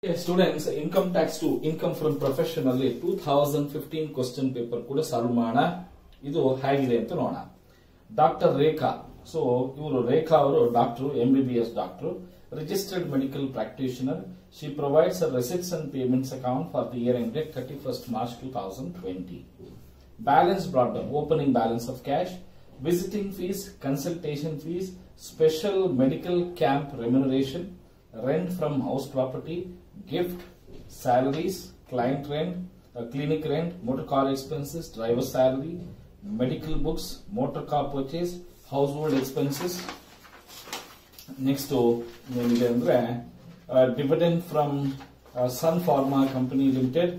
Students income tax to income from profession ಅಲ್ಲಿ two thousand fifteen question paper ಕೂಡ solve ಮಾಡೋಣ ಇದು ಹೇಗಿದೆ ಅಂತ ನೋಡೋಣ ಡಾಕ್ಟರ್ ರೇಖಾ ಸೊ ಇವರು ರೇಖಾ ಅವರು doctor M B B S doctor registered medical practitioner she provides receipts and payments account for the year ended thirty first March two thousand twenty balance brought down, opening balance of cash, visiting fees, consultation fees, special medical camp remuneration, rent from house property, gift, salaries, client rent, uh, clinic rent, motor car expenses, driver salary, medical books, motor car purchase, household expenses. Next ಏನಿದೆ ಅಂದ್ರೆ dividend from Sun Pharma company limited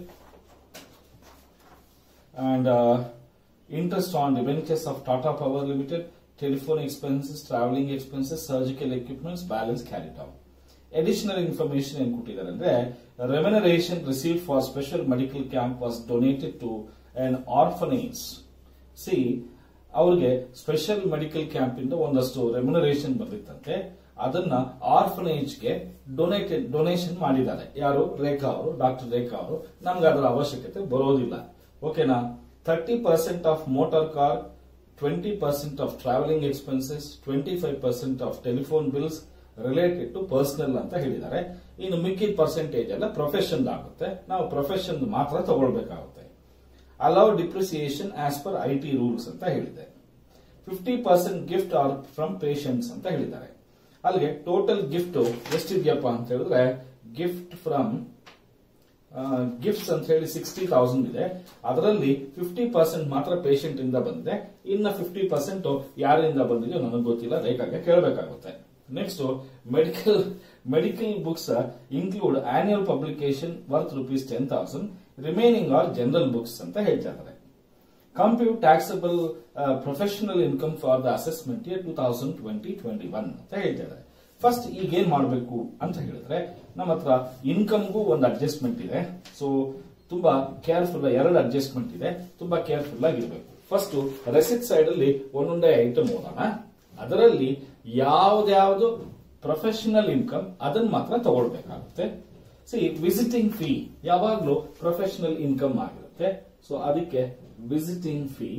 and uh, interest on debentures of Tata Power Limited, telephone expenses, traveling expenses, surgical equipments, balance carried out. Additional information ಏನು ಕೊಟ್ಟಿದ್ದಾರೆ ಅಂದ್ರೆ remuneration receive for special medical camp was donated to an orphanage ಸಿ ಅವ್ರಿಗೆ special medical camp ಇಂದ ಒಂದಷ್ಟು remuneration ಬಂದಿತ್ತಂತೆ ಅದನ್ನ ಆರ್ಫನೇಜ್ಗೆ donated donation ಮಾಡಿದ್ದಾರೆ ಯಾರು ರೇಖಾ ಅವರು ಡಾಕ್ಟರ್ ರೇಖಾ ಅವರು ನಮ್ಗೆ ಅದರ ಅವಶ್ಯಕತೆ ಬರೋದಿಲ್ಲ ಓಕೆನಾ thirty percent of motor car twenty percent of travelling expenses twenty five percent of telephone bills related to personal ಅಂತ ಹೇಳಿದ್ದಾರೆ ಇನ್ನು ಮಿಕ್ಕಿದ ಪರ್ಸೆಂಟೇಜ್ ಎಲ್ಲ ಪ್ರೊಫೆಷನ್ ಆಗುತ್ತೆ ನಾವು ಪ್ರೊಫೆಷನ್ ಮಾತ್ರ ತಗೊಳ್ಬೇಕಾಗುತ್ತೆ allow depreciation as per I T rules ಅಂತ ಹೇಳಿದೆ fifty percent gift are from patients ಅಂತ ಹೇಳಿದ್ದಾರೆ ಅಲ್ಲಿಗೆ ಟೋಟಲ್ ಗಿಫ್ಟ್ ಎಷ್ಟಿದೆಯಪ್ಪ ಅಂತ ಹೇಳಿದ್ರೆ ಗಿಫ್ಟ್ ಫ್ರಮ್ ಗಿಫ್ಟ್ಸ್ ಅಂತ ಹೇಳಿ ಸಿಕ್ಸ್ಟಿ ತೌಸಂಡ್ ಇದೆ ಅದರಲ್ಲಿ ಫಿಫ್ಟಿ ಪರ್ಸೆಂಟ್ ಮಾತ್ರ ಪೇಷಂಟ್ ಇಂದ ಬಂದಿದೆ ಇನ್ನ ಫಿಫ್ಟಿ ಪರ್ಸೆಂಟ್ ಯಾರಿಂದ ಬಂದಿದೆಯೋ ನನಗೆ ಗೊತ್ತಿಲ್ಲ ರೇಖಾಗೆ ಕೇಳಬೇಕಾಗುತ್ತೆ next medical medical books include annual publication worth rupees ten thousand remaining are general books ಅಂತ ಹೇಳ್ತಾ ಇದ್ದಾರೆ compute taxable professional income for the assessment year two thousand twenty twenty one ಅಂತ ಹೇಳ್ತಾ ಇದ್ದಾರೆ ಫಸ್ಟ್ ಈಗ ಏನ್ ಮಾಡಬೇಕು ಅಂತ ಹೇಳಿದ್ರೆ ನಮ್ಮ ಹತ್ರ ಇನ್ಕಮ್ಗೂ ಒಂದು ಅಡ್ಜಸ್ಟ್ಮೆಂಟ್ ಇದೆ ಸೊ ತುಂಬಾ ಕೇರ್ಫುಲ್ ಎರಡು ಅಡ್ಜಸ್ಟ್ಮೆಂಟ್ ಇದೆ ತುಂಬಾ ಕೇರ್ಫುಲ್ ಆಗಿರ್ಬೇಕು ಫಸ್ಟ್ ರೆಸಿಟ್ ಸೈಡ್ ಅಲ್ಲಿ ಒಂದೊಂದೇ ಐಟಮ್ ಓದೋಣ ಅದರಲ್ಲಿ ಯಾವ್ದ್ಯಾವ್ದು ಪ್ರೊಫೆಷನಲ್ ಇನ್ಕಮ್ ಅದನ್ನ ಮಾತ್ರ ತಗೊಳ್ಬೇಕಾಗುತ್ತೆ ಸಿ ವಿಸಿಟಿಂಗ್ ಫೀ ಯಾವಾಗ್ಲೂ ಪ್ರೊಫೆಷನಲ್ ಇನ್ಕಮ್ ಆಗಿರುತ್ತೆ ಸೊ ಅದಕ್ಕೆ visiting fee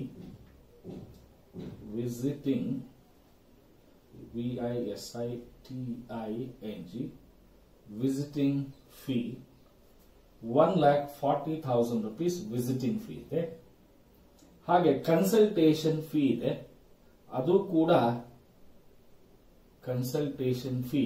visiting V I S I T I N G visiting fee one lakh forty thousand rupees visiting fee ಇದೆ ಹಾಗೆ ಕನ್ಸಲ್ಟೇಷನ್ ಫೀ ಇದೆ ಅದು ಕೂಡ consultation fee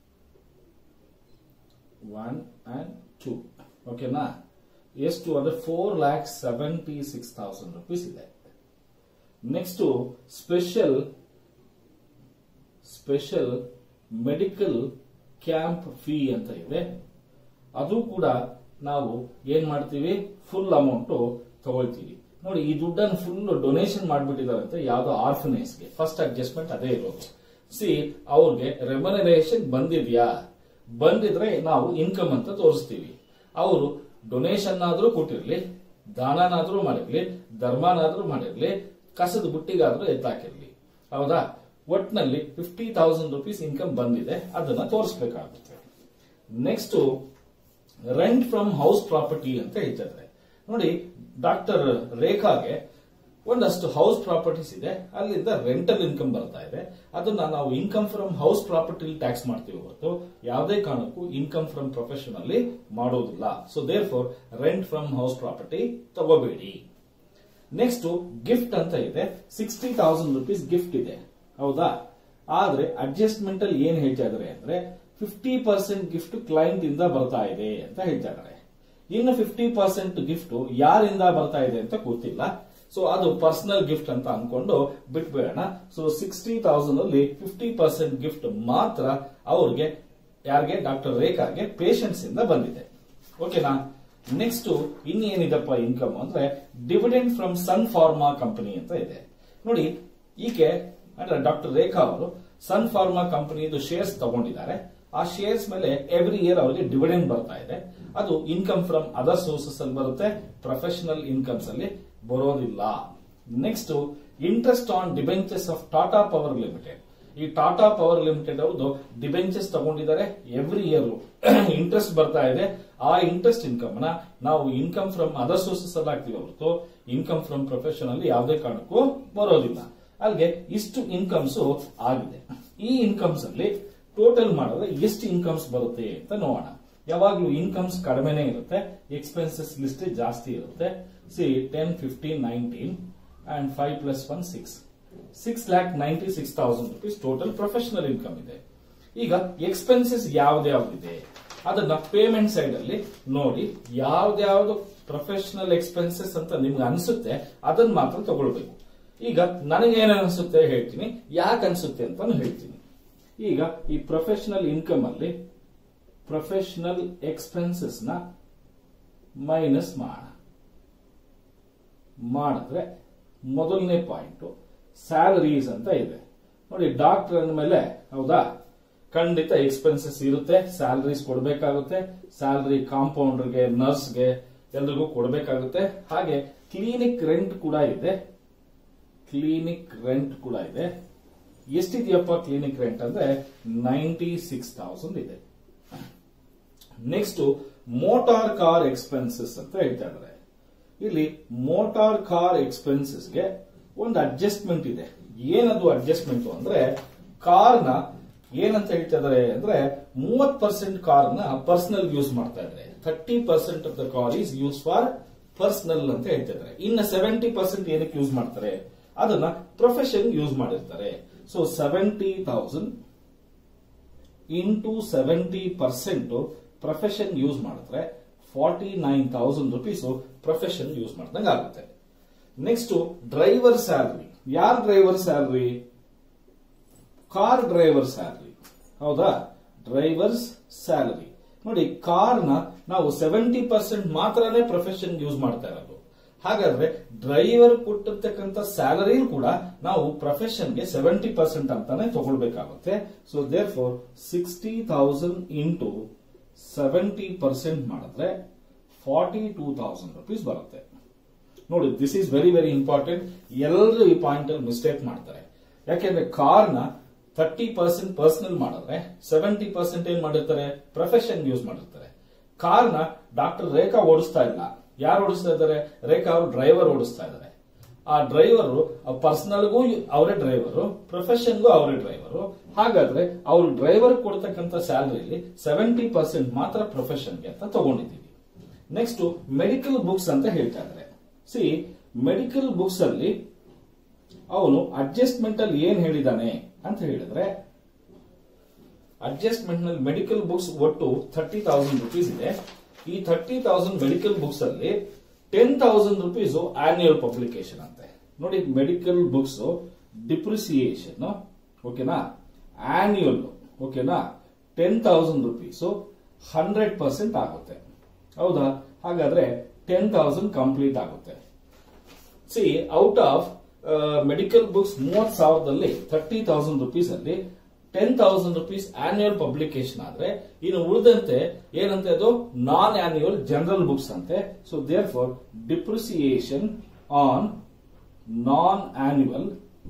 one and two ಓಕೆನಾ ಎಷ್ಟು ಅಂದ್ರೆ four lakh seventy six thousand rupees ಇದೆ next special special medical camp fee ಅಂತ ಇದೆ ಅದು ಕೂಡ ನಾವು ಏನ್ ಮಾಡ್ತೀವಿ ಫುಲ್ ಅಮೌಂಟ್ ತಗೊಳ್ತೀವಿ ನೋಡಿ ಈ ದುಡ್ಡನ್ನು ಫುಲ್ ಡೊನೇಷನ್ ಮಾಡಿಬಿಟ್ಟಿದಾರಂತೆ ಯಾವ್ದೋ ಆರ್ಫನೇಜ್ಗೆ ಫಸ್ಟ್ ಅಡ್ಜಸ್ಟ್ಮೆಂಟ್ ಅದೇ ಇರೋದು ಸಿ ಅವ್ರಿಗೆ ರೆಮ್ಯುನರೇಷನ್ ಬಂದಿದ್ಯಾ ಬಂದಿದ್ರೆ ನಾವು ಇನ್ಕಮ್ ಅಂತ ತೋರಿಸ್ತೀವಿ ಅವರು ಡೊನೇಷನ್ ಆದ್ರೂ ಕೊಟ್ಟಿರ್ಲಿ ದಾನನಾದ್ರೂ ಮಾಡಿರ್ಲಿ ಧರ್ಮನಾದ್ರೂ ಮಾಡಿರ್ಲಿ ಕಸದ ಬುಟ್ಟಿಗಾದ್ರೂ ಎತ್ತಾಕಿರ್ಲಿ ಹೌದಾ ಒಟ್ನಲ್ಲಿ ಫಿಫ್ಟಿ ತೌಸಂಡ್ ರುಪೀಸ್ ಇನ್ಕಮ್ ಬಂದಿದೆ ಅದನ್ನ ತೋರಿಸಬೇಕಾಗುತ್ತೆ next rent from house property ಅಂತ ಹೇಳ್ತಿದ್ದಾರೆ ನೋಡಿ ಡಾಕ್ಟರ್ ರೇಖಾಗೆ ಒಂದಷ್ಟು ಹೌಸ್ ಪ್ರಾಪರ್ಟೀಸ್ ಇದೆ ಅಲ್ಲಿಂದ ರೆಂಟಲ್ ಇನ್ಕಮ್ ಬರ್ತಾ ಇದೆ ಅದನ್ನ ನಾವು income from house property tax ಮಾಡ್ತೀವಿ ಹೊರತು ಯಾವುದೇ ಕಾರಣಕ್ಕೂ ಇನ್ಕಮ್ ಫ್ರಮ್ ಪ್ರೊಫೆಷನ್ ಅಲ್ಲಿ ಮಾಡೋದಿಲ್ಲ so therefore rent from house property ತಗೋಬೇಡಿ ನೆಕ್ಸ್ಟ್ ಗಿಫ್ಟ್ ಅಂತ ಇದೆ ಸಿಕ್ಸ್ಟಿ ತೌಸಂಡ್ ರುಪೀಸ್ ಗಿಫ್ಟ್ ಇದೆ ಹೌದಾ ಆದ್ರೆ ಅಡ್ಜಸ್ಟ್ಮೆಂಟ್ ಅಲ್ಲಿ ಏನ್ ಹೇಳ್ತಾ ಇದಾರೆ ಅಂದ್ರೆ ಫಿಫ್ಟಿ ಪರ್ಸೆಂಟ್ ಗಿಫ್ಟ್ ಕ್ಲೈಂಟ್ ಇಂದ ಬರ್ತಾ ಇದೆ ಅಂತ ಹೇಳ್ತಾ ಇದಾರೆ ಇನ್ನು ಫಿಫ್ಟಿ ಪರ್ಸೆಂಟ್ ಗಿಫ್ಟ್ ಯಾರಿಂದ ಬರ್ತಾ ಇದೆ ಅಂತ ಗೊತ್ತಿಲ್ಲ ಸೊ ಅದು ಪರ್ಸನಲ್ ಗಿಫ್ಟ್ ಅಂತ ಅನ್ಕೊಂಡು ಬಿಟ್ಬೇಡ ಸೊ ಸಿಕ್ಸ್ಟಿ ತೌಸಂಡ್ ಅಲ್ಲಿ ಫಿಫ್ಟಿ ಪರ್ಸೆಂಟ್ ಗಿಫ್ಟ್ ಮಾತ್ರ ಅವ್ರಿಗೆ ಯಾರಿಗೆ ಡಾಕ್ಟರ್ ರೇಖಾಗೆ ಪೇಷಂಟ್ಸ್ ಇಂದ ಬಂದಿದೆ ಓಕೆನಾ ನೆಕ್ಸ್ಟ್ ಇನ್ನೇನಿದಪ್ಪ ಇನ್ಕಮ್ ಅಂದ್ರೆ dividend from Sun Pharma company ಅಂತ ಇದೆ ನೋಡಿ ಈಕೆ ಅಂದ್ರೆ ಡಾಕ್ಟರ್ ರೇಖಾ ಅವರು ಸನ್ ಫಾರ್ಮಾ ಕಂಪನಿದು ಶೇರ್ಸ್ ತಗೊಂಡಿದ್ದಾರೆ ಆ ಶೇರ್ಸ್ ಮೇಲೆ ಎವ್ರಿ ಇಯರ್ ಅವರಿಗೆ ಡಿವಿಡೆಂಡ್ ಬರ್ತಾ ಇದೆ ಅದು ಇನ್ಕಮ್ ಫ್ರಮ್ ಅದರ್ ಸೋರ್ಸಸ್ ಅಲ್ಲಿ ಬರುತ್ತೆ ಪ್ರೊಫೆಷನಲ್ ಇನ್ಕಮ್ಸ್ ಅಲ್ಲಿ ಬರೋದಿಲ್ಲ next interest on debentures of Tata power limited ಈ ಟಾಟಾ ಪವರ್ ಲಿಮಿಟೆಡ್ ಅವ್ರದ್ದು ಡಿಬೆಂಚರ್ಸ್ ತಗೊಂಡಿದ್ದಾರೆ ಎವ್ರಿ ಇಯರ್ ಇಂಟ್ರೆಸ್ಟ್ ಬರ್ತಾ ಇದೆ ಆ ಇಂಟ್ರೆಸ್ಟ್ ಇನ್ಕಮ್ ನ ನಾವು ಇನ್ಕಮ್ ಫ್ರಮ್ ಅದರ್ ಸೋರ್ಸಸ್ ಅಲ್ಲಿ ಹಾಕ್ತಿವಿ ಹೊರತು ಇನ್ಕಮ್ ಫ್ರಮ್ ಪ್ರೊಫೆಷನ್ ಅಲ್ಲಿ ಯಾವುದೇ ಕಾರಣಕ್ಕೂ ಬರೋದಿಲ್ಲ ಅಲ್ಲಿಗೆ ಇಷ್ಟು ಇನ್ಕಮ್ಸ್ ಆಗಿದೆ ಈ ಇನ್ಕಮ್ಸ್ ಅಲ್ಲಿ ಟೋಟಲ್ ಮಾಡಿದ್ರೆ ಎಷ್ಟು ಇನ್ಕಮ್ಸ್ ಬರುತ್ತೆ ಅಂತ ನೋಡೋಣ ಯಾವಾಗ್ಲೂ ಇನ್ಕಮ್ಸ್ ಕಡಿಮೆನೇ ಇರುತ್ತೆ ಎಕ್ಸ್ಪೆನ್ಸಸ್ ಲಿಸ್ಟ್ ಜಾಸ್ತಿ ಇರುತ್ತೆ see ten fifteen nineteen and five plus one six six lakh ninety six thousand rupees total professional income ಇದೆ ಈಗ ಎಕ್ಸ್ಪೆನ್ಸಸ್ ಯಾವ್ದ್ಯಾವ್ದಿದೆ ಅದನ್ನ ಪೇಮೆಂಟ್ ಸೈಡ್ ಅಲ್ಲಿ ನೋಡಿ ಯಾವ್ದ್ಯಾವ್ದು ಪ್ರೊಫೆಷನಲ್ ಎಕ್ಸ್ಪೆನ್ಸಸ್ ಅಂತ ನಿಮ್ಗೆ ಅನ್ಸುತ್ತೆ ಅದನ್ನ ಮಾತ್ರ ತಗೊಳ್ಬೇಕು ಈಗ ನನಗೇನ ಅನ್ಸುತ್ತೆ ಹೇಳ್ತೀನಿ ಯಾಕೆ ಅನ್ಸುತ್ತೆ ಅಂತ ಹೇಳ್ತೀನಿ ಈಗ ಈ ಪ್ರೊಫೆಷನಲ್ ಇನ್ಕಮ್ ಅಲ್ಲಿ ಪ್ರೊಫೆಷನಲ್ ಎಕ್ಸ್ಪೆನ್ಸಸ್ ನ ಮೈನಸ್ ಮಾಡ ಮಾಡಿದ್ರೆ ಮೊದಲನೇ ಪಾಯಿಂಟ್ ಸ್ಯಾಲರೀಸ್ ಅಂತ ಇದೆ ನೋಡಿ ಡಾಕ್ಟರ್ ಅಂದ್ಮೇಲೆ ಹೌದಾ ಖಂಡಿತ ಎಕ್ಸ್ಪೆನ್ಸಸ್ ಇರುತ್ತೆ ಸ್ಯಾಲರೀಸ್ ಕೊಡಬೇಕಾಗುತ್ತೆ ಸ್ಯಾಲರಿ ಕಾಂಪೌಂಡರ್ಗೆ ನರ್ಸ್ಗೆ ಎಲ್ರಿಗೂ ಕೊಡಬೇಕಾಗುತ್ತೆ ಹಾಗೆ ಕ್ಲಿನಿಕ್ ರೆಂಟ್ ಕೂಡ ಇದೆ ಕ್ಲಿನಿಕ್ ರೆಂಟ್ ಕೂಡ ಇದೆ ಎಷ್ಟಿದೆಯಪ್ಪ ಕ್ಲಿನಿಕ್ ರೆಂಟ್ ಅಂದ್ರೆ ನೈಂಟಿ ಸಿಕ್ಸ್ ತೌಸಂಡ್ ಇದೆ ನೆಕ್ಸ್ಟ್ ಮೋಟಾರ್ ಕಾರ್ ಎಕ್ಸ್ಪೆನ್ಸಸ್ ಅಂತ ಹೇಳ್ತಾ ಇದ್ದಾರೆ ಇಲ್ಲಿ ಮೋಟಾರ್ ಕಾರ್ ಎಕ್ಸ್ಪೆನ್ಸಸ್ಗೆ ಒಂದು ಅಡ್ಜಸ್ಟ್ಮೆಂಟ್ ಇದೆ ಏನದು ಅಡ್ಜಸ್ಟ್ಮೆಂಟ್ ಅಂದ್ರೆ ಕಾರ್ನ ಏನಂತ ಹೇಳ್ತಾ ಇದಾರೆ ಅಂದ್ರೆ ಮೂವತ್ ಪರ್ಸೆಂಟ್ ಕಾರ್ನ ಪರ್ಸನಲ್ ಯೂಸ್ ಮಾಡ್ತಾ ಇದ್ದಾರೆ thirty percent of the car is use for personal ಅಂತ ಹೇಳ್ತಾ ಇದ್ದಾರೆ ಇನ್ನು ಸೆವೆಂಟಿ ಪರ್ಸೆಂಟ್ ಏನಕ್ಕೆ ಯೂಸ್ ಮಾಡ್ತಾರೆ ಅದನ್ನ ಪ್ರೊಫೆಷನ್ ಯೂಸ್ ಮಾಡಿರ್ತಾರೆ so seventy thousand into seventy percent profession use ಮಾಡಿದ್ರೆ forty nine thousand rupees profession use ಮಾಡ್ದಂಗೆ ಆಗುತ್ತೆ ನೆಕ್ಸ್ಟ್ ಡ್ರೈವರ್ ಸ್ಯಾಲರಿ ಯಾರ್ driver salary car driver salary ಹೌದಾ ಡ್ರೈವರ್ಸ್ ಸ್ಯಾಲರಿ ನೋಡಿ ಕಾರ್ನ ನಾವು ಸೆವೆಂಟಿ ಪರ್ಸೆಂಟ್ ಮಾತ್ರನೇ ಪ್ರೊಫೆಷನ್ ಯೂಸ್ ಮಾಡ್ತಾ ಇರೋದು ಹಾಗಾದ್ರೆ ಡ್ರೈವರ್ ಕೊಟ್ಟಿರ್ತಕ್ಕಂಥ ಸ್ಯಾಲರಿ ಕೂಡ ನಾವು ಪ್ರೊಫೆಷನ್ಗೆ ಸೆವೆಂಟಿ ಪರ್ಸೆಂಟ್ ಅಂತಾನೆ ತಗೊಳ್ಬೇಕಾಗುತ್ತೆ so therefore sixty thousand into seventy percent ಮಾಡಿದ್ರೆ ಫಾರ್ಟಿ ಟೂ ತೌಸಂಡ್ ರುಪೀಸ್ ಬರುತ್ತೆ ನೋಡಿ this is very very important ಎಲ್ಲರೂ ಈ ಪಾಯಿಂಟ್ ಅಲ್ಲಿ ಮಿಸ್ಟೇಕ್ ಮಾಡ್ತಾರೆ ಯಾಕೆಂದ್ರೆ ಕಾರ್ನ ಥರ್ಟಿ ಪರ್ಸೆಂಟ್ ಪರ್ಸನಲ್ ಮಾಡಿದ್ರೆ ಸೆವೆಂಟಿ ಪರ್ಸೆಂಟ್ ಏನ್ ಮಾಡಿರ್ತಾರೆ ಪ್ರೊಫೆಷನ್ ಯೂಸ್ ಮಾಡಿರ್ತಾರೆ ಕಾರ್ನ ಡಾಕ್ಟರ್ ರೇಖಾ ಓಡಿಸ್ತಾ ಇಲ್ಲ ಯಾರು ಓಡಿಸ್ತಾ ಇದ್ದಾರೆ ರೇಖಾ ಅವರು ಡ್ರೈವರ್ ಓಡಿಸ್ತಾ ಇದ್ದಾರೆ ಆ ಡ್ರೈವರು ಪರ್ಸನಲ್ಗೂ ಅವರೇ ಡ್ರೈವರು ಪ್ರೊಫೆಷನ್ಗೂ ಅವರೇ ಡ್ರೈವರು ಹಾಗಾದ್ರೆ ಅವರು ಡ್ರೈವರ್ ಕೊಡ್ತಕ್ಕಂಥ ಸ್ಯಾಲರಿಲಿ ಸೆವೆಂಟಿ ಪರ್ಸೆಂಟ್ ಮಾತ್ರ ಪ್ರೊಫೆಷನ್ಗೆ ಅಂತ ತಗೊಂಡಿದ್ದೀವಿ ನೆಕ್ಸ್ಟ್ ಮೆಡಿಕಲ್ ಬುಕ್ಸ್ ಅಂತ ಹೇಳ್ತಾ ಇದ್ದಾರೆ ಸಿ ಮೆಡಿಕಲ್ ಬುಕ್ಸ್ ಅಲ್ಲಿ ಅವನು ಅಡ್ಜಸ್ಟ್ಮೆಂಟ್ ಅಲ್ಲಿ ಏನ್ ಹೇಳಿದಾನೆ ಅಂತ ಹೇಳಿದ್ರೆ ಅಡ್ಜಸ್ಟ್ಮೆಂಟ್ ನಲ್ಲಿ ಮೆಡಿಕಲ್ ಬುಕ್ಸ್ ಒಟ್ಟು ಥರ್ಟಿ ತೌಸಂಡ್ ರುಪೀಸ್ ಇದೆ ಈ ಥರ್ಟಿ ತೌಸಂಡ್ ಮೆಡಿಕಲ್ ಬುಕ್ಸ್ ಅಲ್ಲಿ ten thousand rupees annual publication ಅಂತೆ ನೋಡಿ ಮೆಡಿಕಲ್ ಬುಕ್ಸ್ ಡಿಪ್ರಿಸಿಯೇಷನ್ ಓಕೆನಾ ಆನ್ಯುಯಲ್ ಓಕೆನಾ ten thousand rupees hundred percent ಆಗುತ್ತೆ ಹೌದಾ ಹಾಗಾದ್ರೆ ಟೆನ್ ತೌಸಂಡ್ ಕಂಪ್ಲೀಟ್ ಆಗುತ್ತೆ see out of medical books ಮೂವತ್ ಸಾವಿರದಲ್ಲಿ ಥರ್ಟಿ ತೌಸಂಡ್ ರುಪೀಸ್ ಅಲ್ಲಿ ten thousand rupees annual publication ಆದ್ರೆ ಇನ್ನು ಉಳಿದಂತೆ ಏನಂತೆ ಅದು ನಾನ್ ಆನ್ಯುಯಲ್ ಜನರಲ್ ಬುಕ್ಸ್ ಅಂತೆ so there for depreciation on non annual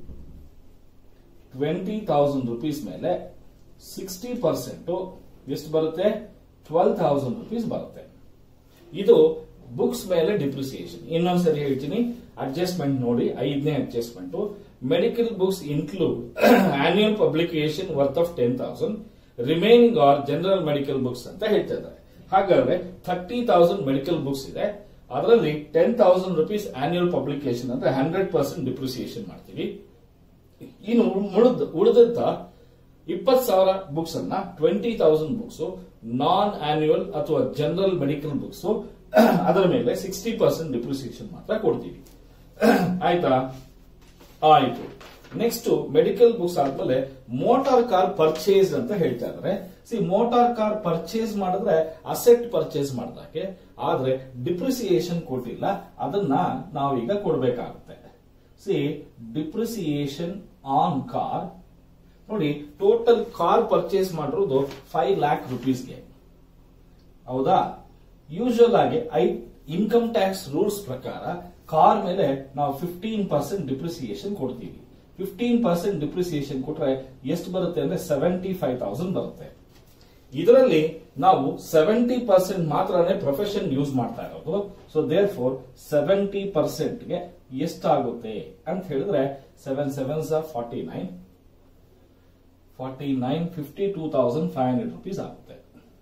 twenty thousand rupees ಮೇಲೆ ಸಿಕ್ಸ್ಟಿ ಪರ್ಸೆಂಟ್ ಎಷ್ಟು ಬರುತ್ತೆ ಟ್ವೆಲ್ ತೌಸಂಡ್ ರುಪೀಸ್ ಬರುತ್ತೆ ಇದು ಬುಕ್ಸ್ ಮೇಲೆ ಡಿಪ್ರಿಸಿಯೇಷನ್ ಇನ್ನೊಂದ್ಸರಿ ಹೇಳ್ತೀನಿ ಅಡ್ಜಸ್ಟ್ಮೆಂಟ್ ನೋಡಿ ಐದನೇ adjustment medical books include annual publication worth of ten thousand remaining are general medical books ಅಂತ ಹೇಳ್ತಾ ಇದ್ದಾರೆ ಹಾಗಾದ್ರೆ ಥರ್ಟಿ ತೌಸಂಡ್ ಮೆಡಿಕಲ್ ಬುಕ್ಸ್ ಇದೆ ಅದರಲ್ಲಿ ten thousand rupees annual publication ಅಂದ್ರೆ ಹಂಡ್ರೆಡ್ ಪರ್ಸೆಂಟ್ ಡಿಪ್ರಿಸಿಯೇಷನ್ ಮಾಡ್ತೀವಿ ಇನ್ನು ಉಳಿದ ಉಳಿದಂತ ಇಪ್ಪತ್ ಸಾವಿರ ಬುಕ್ಸ್ ಅನ್ನ twenty thousand books non annual ಅಥವಾ ಜನರಲ್ ಮೆಡಿಕಲ್ ಬುಕ್ಸ್ ಅದರ ಮೇಲೆ ಸಿಕ್ಸ್ಟಿ ಪರ್ಸೆಂಟ್ ಡಿಪ್ರಿಸಿಯೇಷನ್ ಮಾತ್ರ ಕೊಡ್ತೀವಿ ಆಯ್ತಾ ಆಯ್ತು ನೆಕ್ಸ್ಟ್ ಮೆಡಿಕಲ್ ಬುಕ್ಸ್ ಆದ್ಮೇಲೆ ಮೋಟಾರ್ ಕಾರ್ ಪರ್ಚೇಸ್ ಅಂತ ಹೇಳ್ತಾ ಇದಾರೆ ಸಿ ಮೋಟಾರ್ ಕಾರ್ ಪರ್ಚೇಸ್ ಮಾಡಿದ್ರೆ ಅಸೆಟ್ ಪರ್ಚೇಸ್ ಮಾಡಿದಾಗೆ ಆದ್ರೆ ಡಿಪ್ರಿಸಿಯೇಷನ್ ಕೊಟ್ಟಿಲ್ಲ ಅದನ್ನ ನಾವೀಗ ಕೊಡಬೇಕಾಗುತ್ತೆ ಸಿ ಡಿಪ್ರಿಸಿಯೇಷನ್ ಆನ್ ಕಾರ್ ನೋಡಿ ಟೋಟಲ್ ಕಾರ್ ಪರ್ಚೇಸ್ ಮಾಡಿರೋದು ಫೈವ್ ಲ್ಯಾಕ್ ರುಪೀಸ್ಗೆ ಹೌದಾ ಯೂಶುವಲ್ ಆಗಿ ಐ ಇನ್ಕಮ್ ಟ್ಯಾಕ್ಸ್ ರೂಲ್ಸ್ ಪ್ರಕಾರ ಕಾರ್ ಮೇಲೆ ನಾವು ಫಿಫ್ಟೀನ್ ಪರ್ಸೆಂಟ್ ಡಿಪ್ರಿಸಿಯೇಷನ್ ಕೊಡ್ತೀವಿ ಫಿಫ್ಟೀನ್ ಪರ್ಸೆಂಟ್ ಡಿಪ್ರಿಸಿಯೇಷನ್ ಕೊಟ್ರೆ ಎಷ್ಟು ಬರುತ್ತೆ ಅಂದ್ರೆ ಸೆವೆಂಟಿ ಫೈವ್ ತೌಸಂಡ್ ಬರುತ್ತೆ ಇದರಲ್ಲಿ ನಾವು ಸೆವೆಂಟಿ ಪರ್ಸೆಂಟ್ ಮಾತ್ರನೇ ಪ್ರೊಫೆಷನ್ ಯೂಸ್ ಮಾಡ್ತಾ ಇರೋದು ಸೊ ದೇರ್ ಫೋರ್ ಸೆವೆಂಟಿ ಪರ್ಸೆಂಟ್ಗೆ ಎಷ್ಟಾಗುತ್ತೆ ಅಂತ ಹೇಳಿದ್ರೆ seven sevens forty nine forty nine fifty two thousand five hundred rupees ಆಗುತ್ತೆ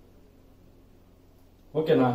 ಓಕೆನಾ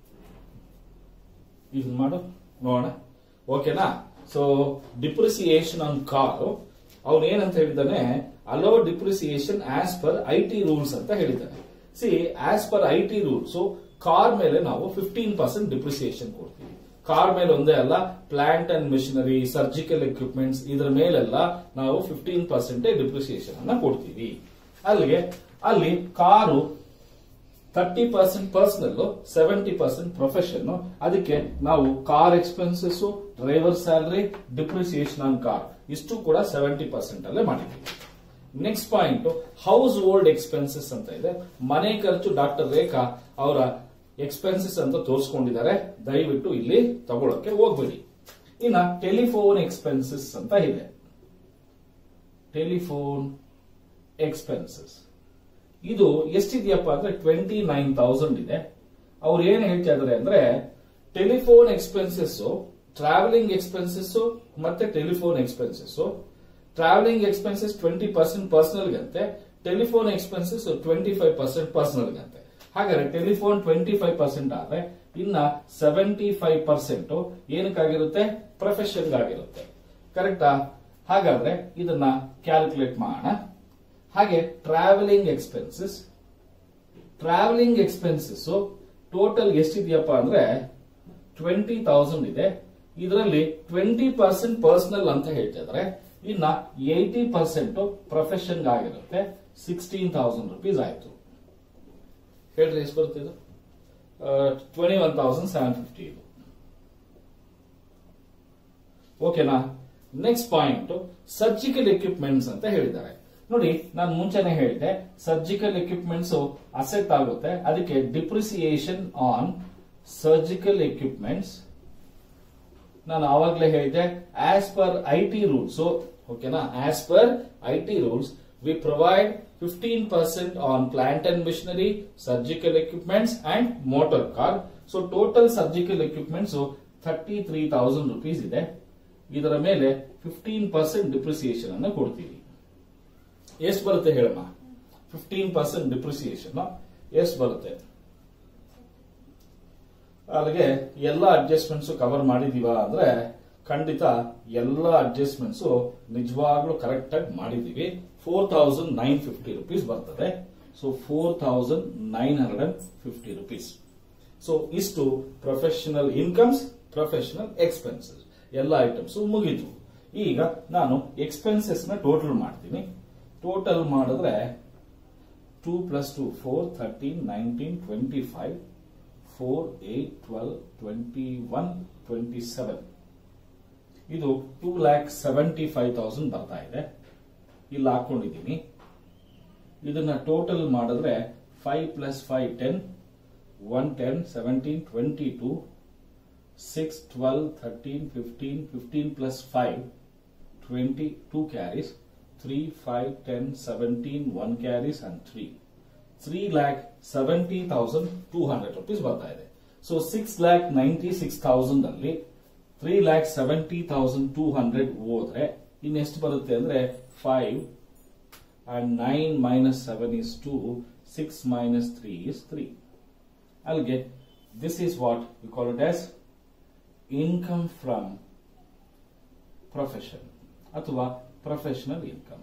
ಇದನ್ನ ಮಾಡು ನೋಡೋಣ ಓಕೆನಾ ಸೊ ಡಿಪ್ರಿಸಿಯೇಷನ್ ಆನ್ ಕಾರ್ ಅವ್ನು ಏನಂತ ಹೇಳಿದ್ದಾನೆ allow depreciation as per I T rules ಅಂತ ಹೇಳಿದ್ದಾನೆ see as per I T rules car ಮೇಲೆ ನಾವು ಫಿಫ್ಟೀನ್ ಪರ್ಸೆಂಟ್ ಡಿಪ್ರಿಸಿಯೇಷನ್ ಕೊಡ್ತೀವಿ ಕಾರ್ ಮೇಲೆ ಒಂದೇ ಅಲ್ಲ plant and machinery surgical equipments ಇದರ ಮೇಲೆಲ್ಲ ನಾವು ಫಿಫ್ಟೀನ್ ಪರ್ಸೆಂಟ್ ಡಿಪ್ರಿಸಿಯೇಷನ್ ಅನ್ನ ಕೊಡ್ತೀವಿ ಅಲ್ಲಿಗೆ ಅಲ್ಲಿ car thirty percent personal seventy percent profession ಅದಕ್ಕೆ ನಾವು car expenses driver salary depreciation on car ಇಷ್ಟು ಕೂಡ ಸೆವೆಂಟಿ ಪರ್ಸೆಂಟ್ ಅಲ್ಲೇ ಮಾಡಿದ್ದೀವಿ next point household expenses ಅಂತ ಇದೆ ಮನೆ ಖರ್ಚು ಡಾಕ್ಟರ್ ರೇಖಾ ಅವರ ಎಕ್ಸ್ಪೆನ್ಸಸ್ ಅಂತ ತೋರಿಸ್ಕೊಂಡಿದ್ದಾರೆ ದಯವಿಟ್ಟು ಇಲ್ಲಿ ತಗೊಳಕ್ಕೆ ಹೋಗ್ಬೇಡಿ ಇನ್ನ ಟೆಲಿಫೋನ್ ಎಕ್ಸ್ಪೆನ್ಸಸ್ ಅಂತ ಇದೆ ಟೆಲಿಫೋನ್ ಎಕ್ಸ್ಪೆನ್ಸಸ್ ಇದು ಎಷ್ಟಿದೆಯಪ್ಪ ಅಂದ್ರೆ ಟ್ವೆಂಟಿ ನೈನ್ ತೌಸಂಡ್ ಇದೆ ಅವ್ರು ಏನ್ ಹೇಳ್ತಾ ಇದಾರೆ ಅಂದ್ರೆ ಟೆಲಿಫೋನ್ ಎಕ್ಸ್ಪೆನ್ಸಸ್ ಟ್ರಾವೆಲಿಂಗ್ ಎಕ್ಸ್ಪೆನ್ಸಸ್ ಮತ್ತೆ telephone expenses travelling expenses twenty percent personal ಗಂತೆ telephone expenses twenty five percent personal ಗಂತೆ ಹಾಗಾದ್ರೆ ಟೆಲಿಫೋನ್ ಟ್ವೆಂಟಿ ಫೈವ್ ಪರ್ಸೆಂಟ್ ಆದ್ರೆ ಇನ್ನ ಸೆವೆಂಟಿ ಫೈವ್ ಪರ್ಸೆಂಟ್ ಏನಕ್ಕಾಗಿರುತ್ತೆ ಪ್ರೊಫೆಷನ್ ಆಗಿರುತ್ತೆ ಕರೆಕ್ಟಾ ಹಾಗಾದ್ರೆ ಇದನ್ನ ಕ್ಯಾಲ್ಕುಲೇಟ್ ಮಾಡೋಣ ಹಾಗೆ travelling expenses travelling expenses total ಎಷ್ಟಿದೆಯಪ್ಪ ಅಂದ್ರೆ ಟ್ವೆಂಟಿ ತೌಸಂಡ್ ಇದೆ ಇದರಲ್ಲಿ ಟ್ವೆಂಟಿ ಪರ್ಸೆಂಟ್ ಪರ್ಸನಲ್ ಅಂತ ಹೇಳ್ತಾ ಇದ್ದಾರೆ ಇನ್ನ ಏಯ್ಟಿ ಪರ್ಸೆಂಟ್ ಪ್ರೊಫೆಷನ್ ಆಗಿರುತ್ತೆ ಸಿಕ್ಸ್ಟೀನ್ ತೌಸಂಡ್ ರುಪೀಸ್ ಆಯ್ತು ಹೇಳ್ರಿ ಎಷ್ಟು ಬರುತ್ತೆ ಇದು twenty one thousand seven fifty ಇದು ಓಕೆನಾ ನೆಕ್ಸ್ಟ್ ಪಾಯಿಂಟ್ ಸರ್ಜಿಕಲ್ ಎಕ್ವಿಪ್ಮೆಂಟ್ಸ್ ಅಂತ ಹೇಳಿದ್ದಾರೆ ನೋಡಿ ನಾನು ಮುಂಚೆನೆ ಹೇಳಿದೆ ಸರ್ಜಿಕಲ್ ಎಕ್ವಿಪ್ಮೆಂಟ್ಸ್ ಅಸೆಟ್ ಆಗುತ್ತೆ ಅದಕ್ಕೆ ಡಿಪ್ರಿಸಿಯೇಷನ್ ಆನ್ ಸರ್ಜಿಕಲ್ ಎಕ್ವಿಪ್ಮೆಂಟ್ಸ್ ನಾನು ಆವಾಗಲೇ ಹೇಳಿದೆ as per I T rules ಓಕೆನಾ as per I T rules we provide fifteen percent on plant and machinery surgical equipments and motor car so total surgical equipments thirty three thousand rupees ಇದೆ ಇದರ ಮೇಲೆ fifteen percent depreciation ಅನ್ನು ಕೊಡ್ತೀವಿ ಎಷ್ಟು ಬರುತ್ತೆ ಹೇಳಮ್ಮ fifteen percent depreciation ಎಷ್ಟು ಬರುತ್ತೆ ಅಲ್ಲಿಗೆ ಎಲ್ಲ ಅಡ್ಜಸ್ಟ್ಮೆಂಟ್ಸ್ ಕವರ್ ಮಾಡಿದೀವ ಅಂದ್ರೆ ಖಂಡಿತ ಎಲ್ಲ ಅಡ್ಜಸ್ಟ್ಮೆಂಟ್ಸ್ ನಿಜವಾಗ್ಲೂ ಕರೆಕ್ಟ್ ಆಗಿ ಮಾಡಿದೀವಿ four thousand nine fifty rupees ಬರ್ತದೆ so four thousand nine hundred and fifty rupees so ಇಷ್ಟು ಪ್ರೊಫೆಷನಲ್ ಇನ್ಕಮ್ಸ್ ಪ್ರೊಫೆಷನಲ್ ಎಕ್ಸ್ಪೆನ್ಸಸ್ ಎಲ್ಲ ಐಟಮ್ಸ್ ಮುಗೀತು ಈಗ ನಾನು ಎಕ್ಸ್ಪೆನ್ಸಸ್ ನ ಟೋಟಲ್ ಮಾಡ್ತೀನಿ ಟೋಟಲ್ ಮಾಡಿದ್ರೆ two plus two four thirteen nineteen twenty five four eight twelve twenty one twenty seven ಇದು two lakh seventy five thousand ಬರ್ತಾ ಇದೆ ಇಲ್ಲಿ ಹಾಕೊಂಡಿದ್ದೀನಿ ಇದನ್ನ ಟೋಟಲ್ ಮಾಡಿದ್ರೆ five plus five ten one ten seventeen twenty two six twelve thirteen fifteen fifteen plus five twenty two carries three five ten seventeen one carries and three three lakh seventy thousand two hundred rupees ಬರ್ತಾ ಇದೆ so six lakh ninety six thousand ಅಲ್ಲಿ three lakh seventy thousand two hundred ಹೋದ್ರೆ ಇನ್ನೆಷ್ಟು ಬರುತ್ತೆ ಅಂದ್ರೆ five and nine minus seven is two six minus three is three ಅಲ್ಲಿಗೆ this is what you call it as income from profession ಅಥವಾ professional income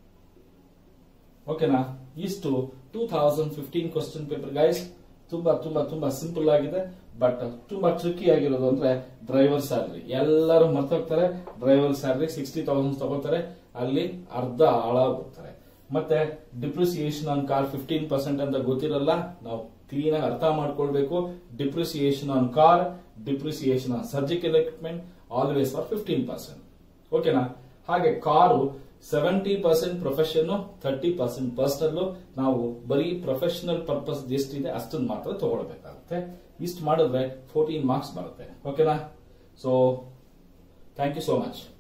ಓಕೆನಾ ಇಷ್ಟು two thousand fifteen question paper guys ತುಂಬಾ ತುಂಬಾ ತುಂಬಾ ಸಿಂಪಲ್ ಆಗಿದೆ but ತುಂಬಾ tricky ಆಗಿರೋದು ಅಂದ್ರೆ ಡ್ರೈವರ್ ಸ್ಯಾಲರಿ ಎಲ್ಲರೂ ಮರ್ತೋಗ್ತಾರೆ ಡ್ರೈವರ್ ಸ್ಯಾಲರಿ ಸಿಕ್ಸ್ಟಿ ತೌಸಂಡ್ ತಗೋತಾರೆ ಅಲ್ಲಿ ಅರ್ಧ ಹಾಳಾಗೋಗ್ತಾರೆ ಮತ್ತೆ depreciation on car fifteen percent ಅಂತ ಗೊತ್ತಿರಲ್ಲ ನಾವು ಕ್ಲೀನ್ ಆಗಿ ಅರ್ಥ ಮಾಡ್ಕೊಳ್ಬೇಕು depreciation on car depreciation on surgical equipment always for fifteen percent ಓಕೆನಾ ಹಾಗೆ car seventy percent profession thirty percent personal ನಾವು ಬರೀ ಪ್ರೊಫೆಷನಲ್ ಪರ್ಪಸ್ ಎಷ್ಟಿದೆ ಅಷ್ಟನ್ನು ಮಾತ್ರ ತಗೊಳ್ಬೇಕಾಗುತ್ತೆ ಇಷ್ಟು ಮಾಡಿದ್ರೆ ಫೋರ್ಟೀನ್ ಮಾರ್ಕ್ಸ್ ಬರುತ್ತೆ ಓಕೆನಾ so thank you so much